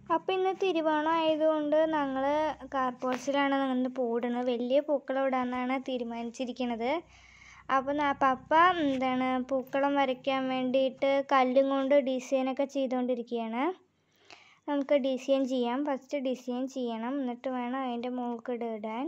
അപ്പോൾ ഇന്ന് തിരുവോണം ആയതുകൊണ്ട് ഞങ്ങൾ കാർപോർട്സിലാണ് ഇന്ന് പൂടുന്നത് വലിയ പൂക്കളം ഇടാമെന്നാണ് തീരുമാനിച്ചിരിക്കുന്നത് അപ്പോൾ ന- പപ്പ എന്താണ് പൂക്കളം വരയ്ക്കാൻ വേണ്ടിയിട്ട് കല്ലും കൊണ്ട് ഡിസൈനൊക്കെ ചെയ്തുകൊണ്ടിരിക്കുകയാണ് നമുക്ക് ഡിസൈൻ ചെയ്യാം ഫസ്റ്റ് ഡിസൈൻ ചെയ്യണം എന്നിട്ട് വേണം അതിൻ്റെ മുകൾക്കിട ഇടാൻ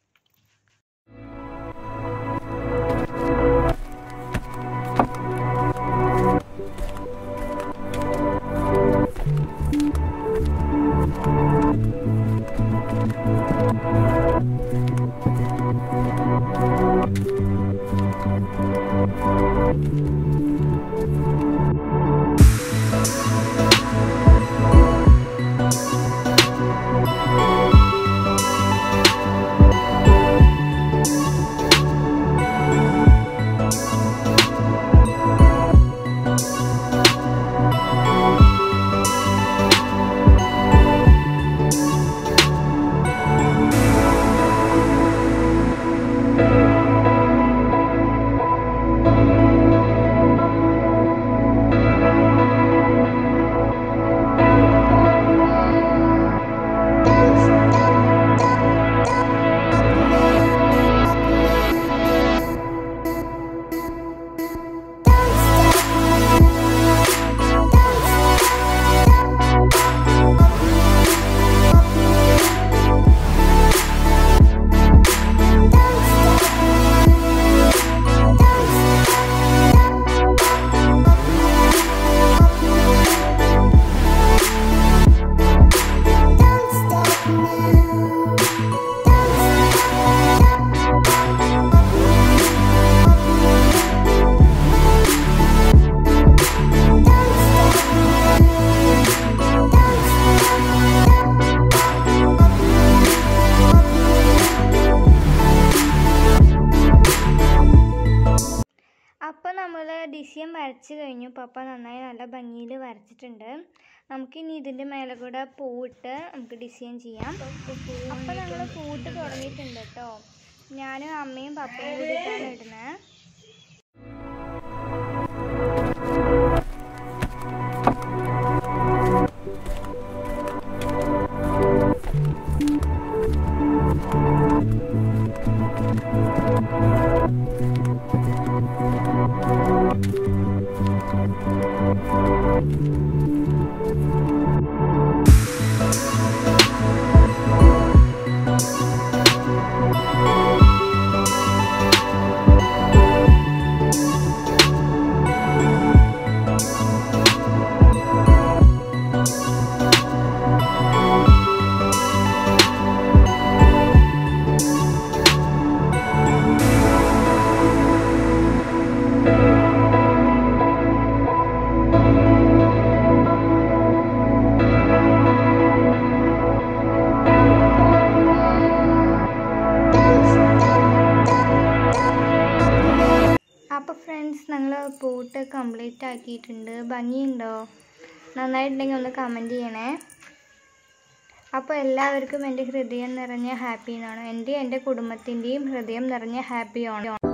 അപ്പോൾ നമ്മൾ ഡിസൈൻ വരച്ച് കഴിഞ്ഞു പപ്പ നന്നായി നല്ല ഭംഗിയിൽ വരച്ചിട്ടുണ്ട് നമുക്കിനി ഇതിൻ്റെ മേലെ കൂടെ പൂവിട്ട് നമുക്ക് ഡിസൈൻ ചെയ്യാം അപ്പോൾ ഞങ്ങൾ പൂവിട്ട് തുടങ്ങിയിട്ടുണ്ട് കേട്ടോ ഞാനും അമ്മയും പപ്പയും കൂടിയിട്ടാണ് ഇടുന്നത് അപ്പോൾ ഫ്രണ്ട്സ് ഞങ്ങൾ പൂട്ട് കംപ്ലീറ്റ് ആക്കിയിട്ടുണ്ട് ഭംഗിയുണ്ടോ നന്നായിട്ടുണ്ടെങ്കിൽ ഒന്ന് കമൻറ്റ് ചെയ്യണേ അപ്പോൾ എല്ലാവർക്കും എൻ്റെ ഹൃദയം നിറഞ്ഞ ഹാപ്പി എന്നാണ് എൻ്റെ എൻ്റെ കുടുംബത്തിൻ്റെയും ഹൃദയം നിറഞ്ഞ ഹാപ്പി ഓണം